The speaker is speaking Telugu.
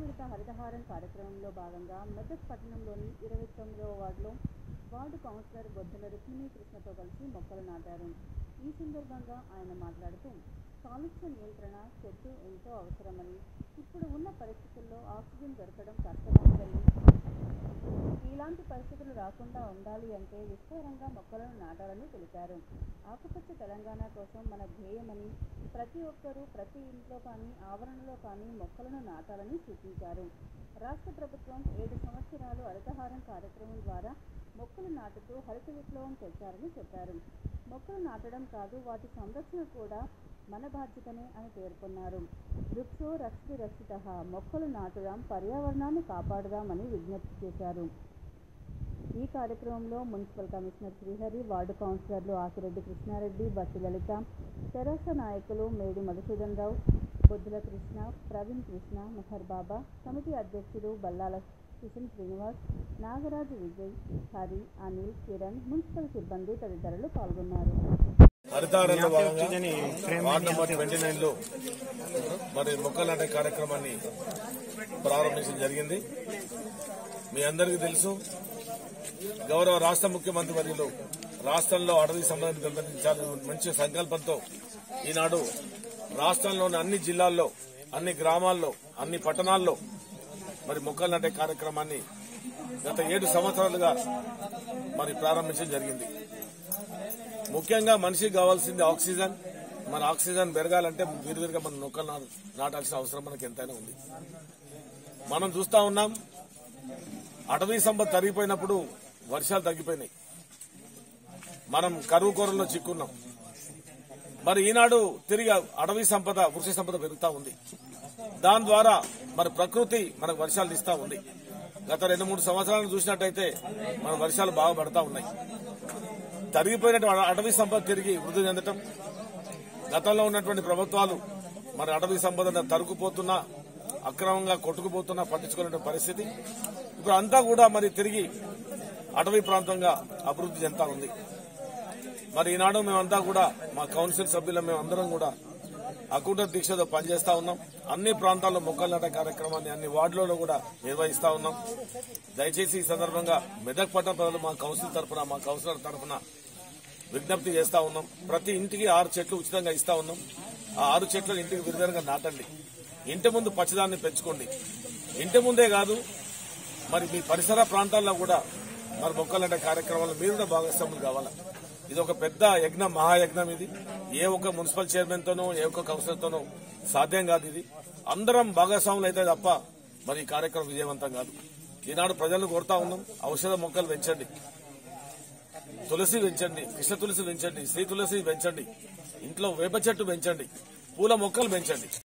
విడత హరితహారం కార్యక్రమంలో భాగంగా మెదక్ పట్టణంలోని ఇరవై తొమ్మిదవ వార్డులో వార్డు కౌన్సిలర్ బొద్దల రుక్మిణి కృష్ణతో కలిసి మొక్కలు నాటారు ఈ సందర్భంగా ఆయన మాట్లాడుతూ కాలుష్య నియంత్రణ చెట్టు ఎంతో అవసరమని ఇప్పుడు ఉన్న పరిస్థితుల్లో ఆక్సిజన్ దొరకడం కష్టమవుతుందని ఇలాంటి పరిస్థితులు రాకుండా ఉండాలి అంటే విస్తారంగా మొక్కలను నాటాలని తెలిపారు ఆకుపచ్చ తెలంగాణ కోసం మన ధ్యేయమని ప్రతి ఒక్కరూ ప్రతి ఇంట్లో కానీ ఆవరణలో కానీ మొక్కలను నాటాలని సూచించారు రాష్ట్ర ప్రభుత్వం ఏడు సంవత్సరాలు హరితహారం కార్యక్రమం ద్వారా మొక్కలు నాటుతూ హరిత విప్లవం తెచ్చారని చెప్పారు మొక్కలు నాటడం కాదు వాటి సంరక్షణ కూడా మన బాధ్యతనే అని పేర్కొన్నారు వృక్షో రక్షి రక్షిత మొక్కలు నాటుదాం పర్యావరణాన్ని కాపాడుదామని విజ్ఞప్తి చేశారు ఈ కార్యక్రమంలో మున్సిపల్ కమిషనర్ శ్రీహరి వార్డు కౌన్సిలర్లు ఆకిరెడ్డి కృష్ణారెడ్డి బస్సు లలిత తెరాస నాయకులు మేడి మధుసూదన్ రావు బొద్దుల కృష్ణ ప్రవీణ్ కృష్ణ మెహర్ బాబా కమిటీ అధ్యక్షుడు బల్లాల కిషన్ శ్రీనివాస్ నాగరాజు విజయ్ హరి అనిల్ కిరణ్ మున్సిపల్ సిబ్బంది తదితరులు పాల్గొన్నారు హరితారంలో భాగంగా వార్డు నెంబర్ ట్వంటీ నైన్ లో మరి మొక్కలు నాటే కార్యక్రమాన్ని ప్రారంభించడం జరిగింది మీ అందరికీ తెలుసు గౌరవ రాష్ట్ర ముఖ్యమంత్రి వర్యులు రాష్ట్రంలో అటవీ సంబంధాన్ని పెంపొందించాలని మంచి సంకల్పంతో ఈనాడు రాష్ట్రంలోని అన్ని జిల్లాల్లో అన్ని గ్రామాల్లో అన్ని పట్టణాల్లో మరి మొక్కలు నాటే కార్యక్రమాన్ని గత ఏడు సంవత్సరాలుగా మరి ప్రారంభించడం జరిగింది ముఖ్యంగా మనిషికి కావాల్సింది ఆక్సిజన్ మన ఆక్సిజన్ పెరగాలంటే విరివిరిగా మనం మొక్కలు నా- నాటాల్సిన అవసరం మనకి ఎంతైనా ఉంది మనం చూస్తా ఉన్నాం అటవీ సంపద తరిగిపోయినప్పుడు వర్షాలు తగ్గిపోయినాయి మనం కరువు కూరల్లో చిక్కున్నాం మరి ఈనాడు తిరిగి అటవీ సంపద వృక్ష సంపద పెరుగుతా ఉంది దాని ద్వారా మరి ప్రకృతి మనకు వర్షాలు ఇస్తా ఉంది గత రెండు మూడు సంవత్సరాలను చూసినట్టయితే మన వర్షాలు బాగా పడతా ఉన్నాయి తరిగిపోయినటువంటి అటవీ సంపద తిరిగి వృద్ధి చెందటం గతంలో ఉన్నటువంటి ప్రభుత్వాలు మరి అటవీ సంపదను తరుకుపోతున్నా అక్రమంగా కొట్టుకుపోతున్నా పట్టించుకునే పరిస్థితి ఇప్పుడు అంతా కూడా మరి తిరిగి అటవీ ప్రాంతంగా అభివృద్ధి చెందుతా ఉంది మరి ఈనాడు మేమంతా కూడా మా కౌన్సిల్ సభ్యులు మేమందరం కూడా అకుంఠ దీక్షతో పనిచేస్తా ఉన్నాం అన్ని ప్రాంతాల్లో మొక్కలు నాటే కార్యక్రమాన్ని అన్ని వార్డులలో కూడా నిర్వహిస్తా ఉన్నాం దయచేసి ఈ సందర్భంగా మెదక్ పట్టణ ప్రజలు మా కౌన్సిల్ తరఫున మా కౌన్సిలర్ తరఫున విజ్ఞప్తి చేస్తా ఉన్నాం ప్రతి ఇంటికి ఆరు చెట్లు ఉచితంగా ఇస్తా ఉన్నాం ఆ ఆరు చెట్లు ఇంటికి విరివిరిగా నాటండి ఇంటి ముందు పచ్చదాన్ని పెంచుకోండి ఇంటి ముందే కాదు మరి మీ పరిసర ప్రాంతాల్లో కూడా మరి మొక్కలంటే కార్యక్రమాలు మీరు కూడా భాగస్వాములు కావాలా ఇది ఒక పెద్ద యజ్ఞం మహాయజ్ఞం ఇది ఏ ఒక్క మున్సిపల్ చైర్మన్ తోనో ఏ ఒక్క కౌన్సిలర్ తోనో సాధ్యం కాదు ఇది అందరం భాగస్వాములు అయితే తప్ప మరి ఈ కార్యక్రమం విజయవంతం కాదు ఈనాడు ప్రజలను కోరుతా ఉన్నాం ఔషధ మొక్కలు పెంచండి తులసి పెంచండి కృష్ణ తులసి పెంచండి శ్రీ తులసి పెంచండి ఇంట్లో వేప చెట్టు పెంచండి పూల మొక్కలు పెంచండి